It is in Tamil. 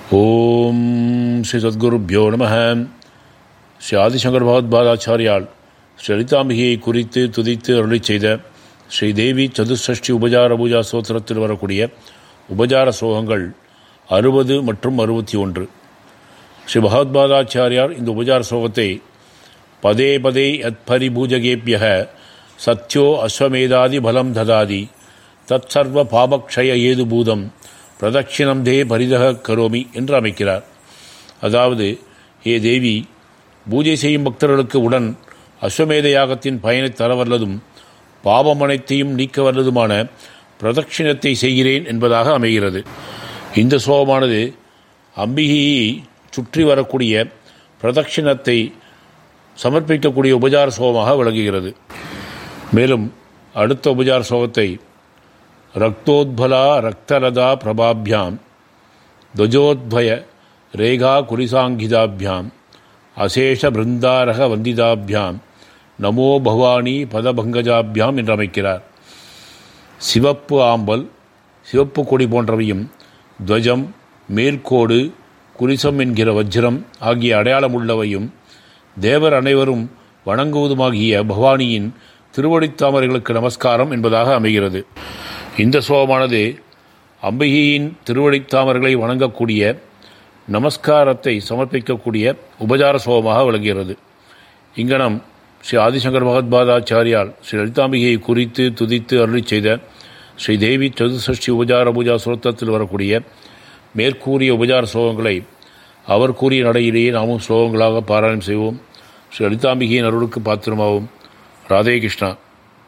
ஓம் ஸ்ரீ சத்குருப்யோ நம ஸ்ரீ ஆதிசங்கர் பகவத்பாதாச்சாரியால் ஸ்ரீ லலிதாம்பிகையை குறித்து துதித்து அருளி செய்த ஸ்ரீ தேவி சதுஷ்டி உபஜார பூஜா சோத்திரத்தில் வரக்கூடிய உபஜார ஸ்லோகங்கள் அறுபது மற்றும் அறுபத்தி ஒன்று ஸ்ரீ பகவத்பாதாச்சாரியார் இந்த உபஜார ஸ்லோகத்தை பதே பதே யத் பரிபூஜகேபியக சத்யோ அஸ்வமேதாதி பலம் ததாதி தத் சர்வ பாபக்ஷய ஏது பூதம் பிரதட்சிணம் தே பரிதக கரோமி என்று அமைக்கிறார் அதாவது ஏ தேவி பூஜை செய்யும் பக்தர்களுக்கு உடன் அஸ்வமேத யாகத்தின் பயனை தரவல்லதும் பாவம் அனைத்தையும் நீக்க வல்லதுமான பிரதட்சிணத்தை செய்கிறேன் என்பதாக அமைகிறது இந்த ஸ்லோகமானது அம்பிகையை சுற்றி வரக்கூடிய பிரதட்சிணத்தை சமர்ப்பிக்கக்கூடிய உபஜார சோகமாக விளங்குகிறது மேலும் அடுத்த உபஜார சோகத்தை ரக்தோத்பலா ரக்தலதா பிரபாபியாம் துவஜோத்பய ரேகா குரிசாங்கிதாபியாம் அசேஷ பிருந்தாரக வந்திதாபியாம் நமோ பவானி பதபங்கஜாபியாம் என்று அமைக்கிறார் சிவப்பு ஆம்பல் சிவப்பு கொடி போன்றவையும் துவஜம் மேற்கோடு குரிசம் என்கிற வஜ்ரம் ஆகிய அடையாளமுள்ளவையும் தேவர் அனைவரும் வணங்குவதுமாகிய பவானியின் திருவடித்தாமரைகளுக்கு நமஸ்காரம் என்பதாக அமைகிறது இந்த சோகமானது அம்பிகையின் திருவடித்தாமர்களை வணங்கக்கூடிய நமஸ்காரத்தை சமர்ப்பிக்கக்கூடிய உபசார சோகமாக விளங்குகிறது இங்கனம் ஸ்ரீ ஆதிசங்கர் பகவத்பாதாச்சாரியால் ஸ்ரீ லலிதாம்பிகையை குறித்து துதித்து அருளி செய்த ஸ்ரீ தேவி சதுசஷ்டி உபசார பூஜா சுரத்தத்தில் வரக்கூடிய மேற்கூறிய உபசார ஸ்லோகங்களை அவர் கூறிய நடையிலேயே நாமும் ஸ்லோகங்களாக பாராயணம் செய்வோம் ஸ்ரீ லலிதாம்பிகையின் அருளுக்கு பாத்திரமாவும் ராதே கிருஷ்ணா